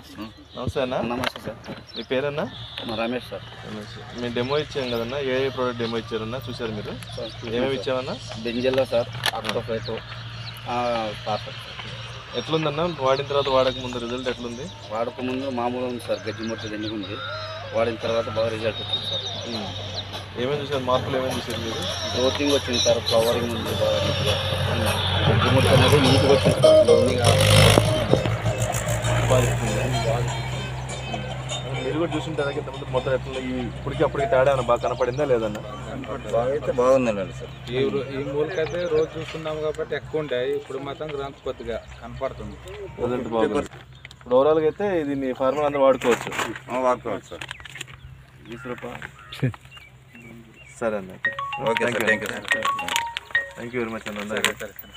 నమస్తే అన్న నమస్తే సార్ మీ పేరన్నా మా రమేష్ సార్ రమేష్. మేము డెమో ఇచ్చాం కదన్నా ఏ ఏ ప్రోడక్ట్ డెమో ఇచ్చారన్నా చూసారు మీరు ఏమేమి ఇచ్చామన్నా బెంజల్లో సార్ అక్టోఫైట్ పాస్టర్ ఎట్లుందన్నా వాడిన తర్వాత వాడక ముందు రిజల్ట్ ఎట్లుంది వాడక ముందు మామూలు ఉంది సార్ గడ్డి మొత్తం దండిగా ఉంది వాడిన తర్వాత బాగా రిజల్ట్ వచ్చింది సార్ ఉమ్. ఏమేమి చూసారు మార్పులు ఏమేమి చూసారు మీరు గ్రోతింగ్ వచ్చింది సార్ ఫ్లవరింగ్ ఉంది బాగా నీట్గా గడ్డి మొత్తం అనేది నీట్గా వచ్చింది సార్ నీట్గా మీరు కూడా చూసింటారా ఇంతకుముందు మొత్తం ఎట్లా ఈ ఇప్పటికి అప్పటికి తేడా ఏమన్నా బాగా కనపడిందా లేదన్నా బాగా అయితే బాగుందండి సార్ ఈ రో- ఈ మూలకైతే రోజు చూస్తున్నాం కాబట్టి ఎక్కువ ఉండే ఇప్పుడు మాత్రం గ్రాంత్ కొద్దిగా కనపడుతుంది రిజల్ట్ బాగుంది ఇప్పుడు ఓవరాల్గా అయితే ఇది మీ ఫార్మర్ అందరూ వాడుకోవచ్చు వాడుకోవాలి సార్ సరే అన్న okay sir thank you sir thank you very much అన్న సరే సరే